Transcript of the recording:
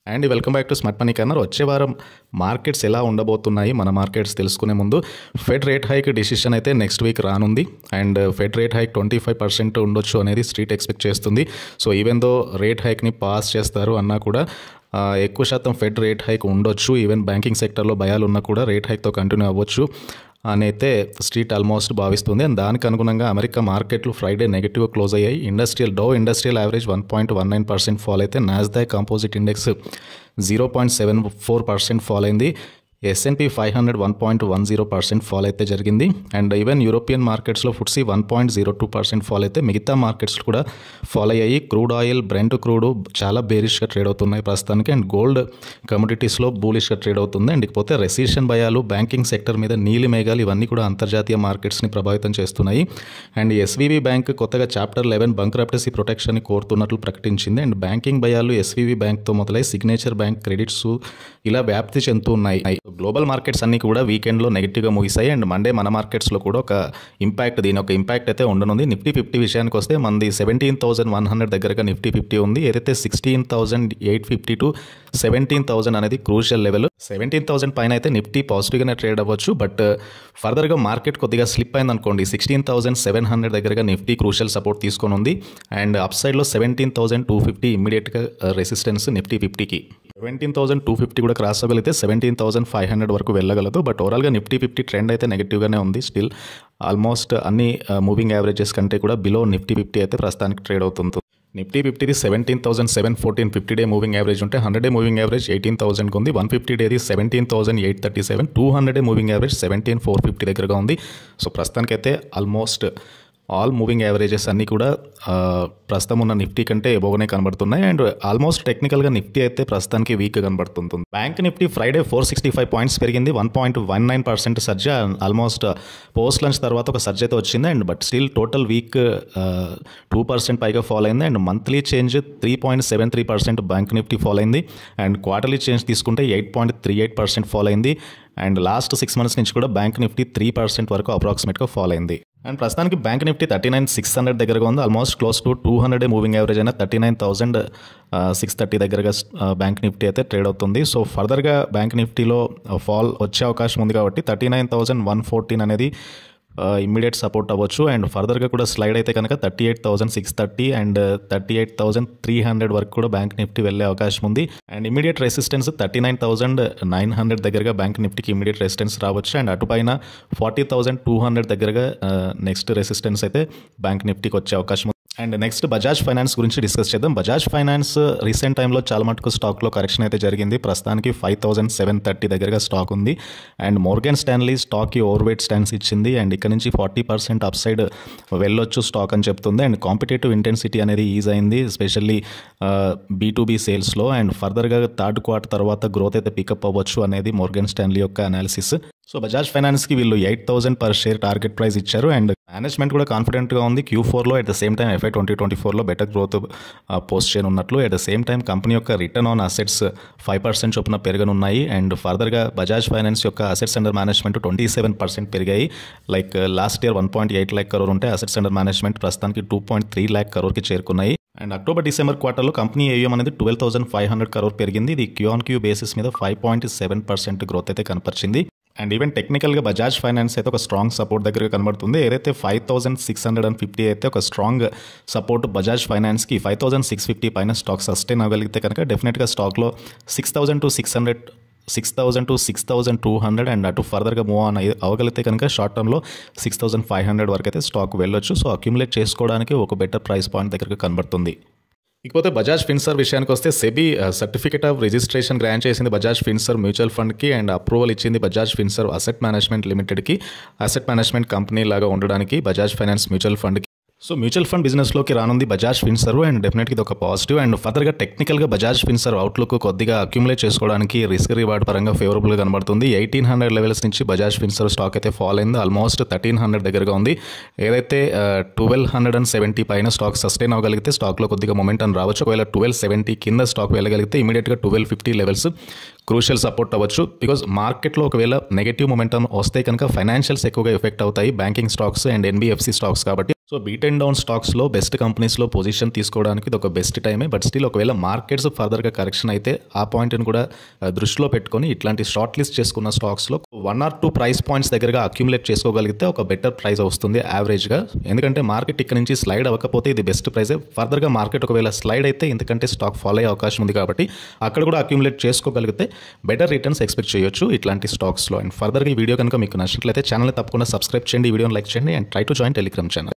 and welcome back to smart money corner వచ్చే వారం markets ఎలా ఉండబోతున్నాయి మన మార్కెట్స్ తెలుసుకునే ముందు ఫెడ్ రేట్ హైక్ డిసిషన్ అయితే నెక్స్ట్ వీక్ రానుంది and Fed rate hike twenty five percent ఉండొచ్చు అనేది స్ట్రీట్ ఎక్స్పెక్ట్ చేస్తుంది సో ఈవెన్ దో రేట్ హైక్ని పాస్ చేస్తారు అన్నా కూడా ఆ, ఎక్కువ శాతం ఫెడ్ రేట్ హైక్ ఉండొచ్చు ఈవెన్ బ్యాంకింగ్ సెక్టర్లో భయాలు ఉన్నా కూడా రేట్ హైక్తో కంటిన్యూ అవ్వచ్చు అని అయితే స్ట్రీట్ ఆల్మోస్ట్ భావిస్తుంది అండ్ దానికి అనుగుణంగా అమెరికా మార్కెట్లు ఫ్రైడే నెగిటివ్ క్లోజ్ అయ్యాయి industrial Dow industrial average one point one nine percent fall అయితే Nasdaq composite index zero point seven four percent fall అయింది S and P five hundred one point one zero percent fall అయితే జరిగింది and even European మార్కెట్స్లో FTSE one point zero two percent fall అయితే మిగతా markets కూడా fall అయ్యాయి crude oil Brent crude చాలా బేరిష్గా trade అవుతున్నాయి ప్రస్తుతానికి అండ్ గోల్డ్ కమోడిటీస్లో బూలిష్గా ట్రేడ్ అవుతుంది అండ్ ఇకపోతే రెసిషన్ భయాలు బ్యాంకింగ్ సెక్టర్ మీద నీలి మేఘాలు ఇవన్నీ కూడా అంతర్జాతీయ మార్కెట్స్ని ప్రభావితం చేస్తున్నాయి అండ్ ఎస్వీబీ బ్యాంక్ కొత్తగా చాప్టర్ లెవెన్ బంక్రప్టసీ ప్రొటెక్షన్ కోరుతున్నట్లు ప్రకటించింది అండ్ బ్యాంకింగ్ భయాలు ఎస్వీబీ బ్యాంక్తో మొదలై సిగ్నేచర్ బ్యాంక్ క్రెడిట్స్ ఇలా వ్యాప్తి చెందుతున్నాయి గ్లోబల్ మార్కెట్స్ అన్ని కూడా వీకెండ్లో నెగిటివ్గా ముగిశాయి అండ్ మండే మన మార్కెట్స్లో కూడా ఒక ఇంపాక్ట్ దీని ఒక ఇంపాక్ట్ అయితే ఉండనుంది నిఫ్టీ ఫిఫ్టీ విషయానికి వస్తే మనది సెవెంటీన్ థౌసండ్ వన్ హండ్రెడ్ దగ్గరగా నిఫ్టీ ఫిఫ్టీ ఉంది ఏదైతే sixteen thousand eight fifty to seventeen thousand అనేది క్రూషియల్ లెవెల్ సెవెంటీన్ థౌసండ్ పైన అయితే నిఫ్టీ పాజిటివ్గానే ట్రేడ్ అవ్వచ్చు బట్ ఫర్దర్గా మార్కెట్ కొద్దిగా స్లిప్ అయింది అనుకోండి సిక్స్టీన్ థౌసండ్ సెవెన్ హండ్రెడ్ దగ్గరగా నిఫ్టీ క్రూషియల్ సపోర్ట్ తీసుకొని ఉంది అండ్ అప్ సైడ్లో సెవెంటీన్ థౌసండ్ టూ ఫిఫ్టీ ఇమీడియట్గా రెసిస్టెన్స్ నిఫ్టీ ఫిఫ్టీకి సెవెంటీన్ థౌసండ్ టూ ఫిఫ్టీ కూడా క్రాస్ అవ్వగలిగితే సెవెంటీన్ థౌసండ్ ఫైవ్ హండ్రెడ్ వరకు వెళ్ళగలదు బట్ ఓవరాల్గా నిఫ్టీ ఫిఫ్టీ ట్రెండ్ అయితే నెగిటివ్గానే ఉంది స్టిల్ ఆల్మోస్ట్ అన్ని మూవింగ్ యావరేజెస్ కంటే కూడా బిలో నిఫ్టీ ఫిఫ్టీ అయితే ప్రస్తుతానికి ట్రేడ్ అవుతుంది నిఫ్టీ ఫిఫ్టీది seventeen thousand seven fourteen fifty day moving average ఉంటే hundred day moving average eighteen థౌసండ్కి ఉంది వన్ ఫిఫ్టీ డేది seventeen thousand eight thirty seven two hundred day moving average seventeen four fifty దగ్గరగా ఉంది సో ప్రస్తుతానికైతే almost all moving averages అన్నీ కూడా ఆ, ప్రస్తుతం ఉన్న నిఫ్టీ కంటే ఎబోగానే కనబడుతున్నాయి అండ్ ఆల్మోస్ట్ టెక్నికల్గా నిఫ్టీ అయితే ప్రస్తుతానికి వీక్ కనబడుతుంది bank Nifty Friday four sixty five points పెరిగింది one point one nine percent surge almost post lunch తర్వాత ఒక సర్జ్ అయితే వచ్చింది and but still total week two percent పైగా ఫాల్ అయింది and monthly change three point seven three percent bank Nifty fall అయింది and quarterly change తీసుకుంటే eight point three eight percent fall అయింది and last six months నుంచి కూడా bank Nifty three percent వరకు అప్రాక్సిమేట్గా fall అయింది అండ్ ప్రస్తుతానికి bank Nifty thirty nine six hundred దగ్గరగా ఉంది almost close to two hundred moving average అయినా thirty nine thousand six thirty దగ్గరగా బ్యాంక్ నిఫ్టీ అయితే ట్రేడ్ అవుతుంది సో ఫర్దర్గా బ్యాంక్ నిఫ్టీలో ఫాల్ వచ్చే అవకాశం ఉంది కాబట్టి thirty nine thousand one fourteen అనేది ఇమ్మీడియట్ సపోర్ట్ అవ్వచ్చు అండ్ ఫర్దర్గా కూడా స్లైడ్ అయితే కనుక thirty eight thousand six thirty and thirty eight thousand three hundred వరకు కూడా బ్యాంక్ నిఫ్టీ వెళ్ళే అవకాశం ఉంది and immediate resistance thirty nine thousand nine hundred దగ్గరగా బ్యాంక్ నిఫ్టీకి ఇమీడియట్ రెసిస్టెన్స్ రావచ్చు అండ్ అటుపైన ఫార్టీ థౌసండ్ టూ హండ్రెడ్ దగ్గరగా నెక్స్ట్ రెసిస్టెన్స్ అయితే బ్యాంక్ నిఫ్టీకి వచ్చే అవకాశం ఉంది అండ్ నెక్స్ట్ బజాజ్ ఫైనాన్స్ గురించి డిస్కస్ చేద్దాం బజాజ్ ఫైనాన్స్ రీసెంట్ టైంలో చాలా మటుకు స్టాక్లో కరెక్షన్ అయితే జరిగింది ప్రస్తుతానికి ఫైవ్ థౌసండ్ సెవెన్ థర్టీ దగ్గరగా స్టాక్ ఉంది అండ్ మోర్గన్ స్టాన్లీ స్టాక్కి ఓవర్ వెయిట్ స్టాండ్స్ ఇచ్చింది అండ్ ఇక్కడ నుంచి ఫార్టీ పర్సెంట్ అప్ సైడ్ వెళ్ళొచ్చు స్టాక్ అని చెప్తుంది అండ్ కాంపిటేటివ్ ఇంటెన్సిటీ అనేది ఈజ్ అయింది ఎస్పెషల్లీ బీ టు బీ సేల్స్లో అండ్ ఫర్దర్గా థర్డ్ క్వార్టర్ తర్వాత గ్రోత్ అయితే పికప్ అవ్వచ్చు అనేది మోర్గన్ స్టాన్లీ యొక్క అనాలిసిస్ సో బజాజ్ ఫైనాన్స్కి వీళ్ళు eight thousand per share target price ఇచ్చారు అండ్ మేనేజ్మెంట్ కూడా కాన్ఫిడెంట్గా ఉంది క్యూ ఫోర్లో at the same time FY twenty twenty ఫోర్లో బెటర్ గ్రోత్ పోస్ట్ చేయనున్నట్లు at the same time company యొక్క return on assets five percent చొప్పున పెరగనున్నాయి అండ్ ఫర్దర్గా బజాజ్ ఫైనాన్స్ యొక్క assets under management twenty seven percent పెరిగాయి like last year one point eight lakh crore ఉంటే assets under management ప్రస్తుతానికి టూ పాయింట్ త్రీ ల్యాక్ కరోర్కి చేరుకున్నాయి అండ్ అక్టోబర్ డిసెంబర్ క్వార్టర్లో కంపెనీ ఏఎం అనేది twelve thousand five hundred crore పెరిగింది ఇది క్యూ ఆన్ క్యూ బేసిస్ మీద five point seven percent growth అయితే కనపరిచింది అండ్ ఈవెన్ టెక్నికల్గా బజాజ్ ఫైనాన్స్ అయితే ఒక స్ట్రాంగ్ సపోర్ట్ దగ్గర కనబడుతుంది ఏదైతే five thousand six hundred and fifty అయితే ఒక స్ట్రాంగ్ సపోర్ట్ బజాజ్ ఫైనాన్స్కి ఫైవ్ థౌసండ్ సిక్స్ ఫిఫ్టీ పైన స్టాక్ సస్టైన్ అవ్వగలిగితే కనుక డెఫినెట్గా స్టాక్లో six thousand to six hundred six thousand to six thousand two hundred and అటు ఫర్దర్గా మూవ్ ఆన్ అయ్యి అవ్వగలిగితే కనుక షార్ట్ టర్మ్లో సిక్స్ థౌసండ్ ఫైవ్ హండ్రెడ్ వరకు అయితే స్టాక్ వెళ్ళొచ్చు సో అక్యుములేట్ చేసుకోవడానికి ఒక బెటర్ ప్రైస్ పాయింట్ దగ్గరకు కనబడుతుంది ఇకపోతే బజాజ్ ఫిన్సర్ విషయానికి వస్తే SEBI certificate of registration grant చేసింది బజాజ్ ఫిన్సర్ మ్యూచువల్ ఫండ్కి అండ్ అప్రూవల్ ఇచ్చింది బజాజ్ ఫిన్సర్ అసెట్ మేనేజ్మెంట్ లిమిటెడ్కి అసెట్ మేనేజ్మెంట్ కంపెనీ లాగా ఉండడానికి బజాజ్ ఫైనాన్స్ మ్యూచువల్ ఫండ్కి సో మ్యూచువల్ ఫండ్ బిజినెస్లోకి రానుంది బజాజ్ ఫిన్సర్ అండ్ డెఫినెట్గా ఇది ఒక పాజిటివ్ అండ్ ఫర్దర్గా టెక్నికల్గా బజాజ్ ఫిన్సర్ అవుట్లుక్ కొద్దిగా అక్యుములేట్ చేసుకోవడానికి రిస్క్ రివార్డ్ పరంగా ఫేవరబుల్గా కనబడుతుంది ఎయిటీన్ హండ్రెడ్ లెవెల్స్ నుంచి బజాజ్ ఫిన్సర్ స్టాక్ అయితే ఫాల్ అయింది ఆల్మోస్ట్ థర్టీన్ హండ్రెడ్ దగ్గరగా ఉంది ఏదైతే ట్వెల్వ్ హండ్రెడ్ అండ్ సెవెంటీ పైన స్టాక్ సస్టైన్ అవ్వగలిగితే స్టాక్లో కొద్దిగా మొమెంటం రావచ్చు ఒకవేళ ట్వెల్వ్ సెవెంటీ కింద స్టాక్ వెళ్ళగలిగితే ఇమీడియట్గా twelve fifty levels crucial support అవ్వచ్చు బికాజ్ మార్కెట్లో ఒకవేళ నెగటివ్ మొమెంటం వస్తే కనుక ఫైనాన్షియల్స్ ఎక్కువగా ఎఫెక్ట్ అవుతాయి banking stocks and NBFC stocks కాబట్టి సో బీట్ అండ్ డౌన్ స్టాక్స్లో బెస్ట్ కంపెనీస్లో పొజిషన్ తీసుకోవడానికి ఇది ఒక బెస్ట్ టైమే బట్ స్టిల్ ఒకవేళ మార్కెట్స్ ఫర్దర్గా కరెక్షన్ అయితే ఆ పాయింట్ని కూడా ఆ, దృష్టిలో పెట్టుకొని ఇట్లాంటి షార్ట్ లిస్ట్ చేసుకున్న స్టాక్స్లో one or two price points దగ్గరగా అక్యుములేట్ చేసుకోగలిగితే ఒక బెటర్ ప్రైస్ వస్తుంది యావరేజ్గా ఎందుకంటే మార్కెట్ ఇక్కడ నుంచి స్లైడ్ అవ్వకపోతే ఇది బెస్ట్ ప్రైజే ఫర్దర్గా మార్కెట్ ఒకవేళ స్లైడ్ అయితే ఇంతకంటే స్టాక్ ఫాలో అయ్యే అవకాశం ఉంది కాబట్టి అక్కడ కూడా అక్యుములేట్ చేసుకోగలిగితే బెటర్ రిటర్న్స్ ఎక్స్పెక్ట్ చేయొచ్చు ఇట్లాంటి స్టాక్స్లో అండ్ ఫర్దర్గా ఈ వీడియో కనుక మీకు నచ్చినట్లయితే ఛానల్ తప్పకుండా సబ్స్క్రైబ్ చేయండి ఈ వీడియోని లైక్ చేయండి and try to join Telegram channel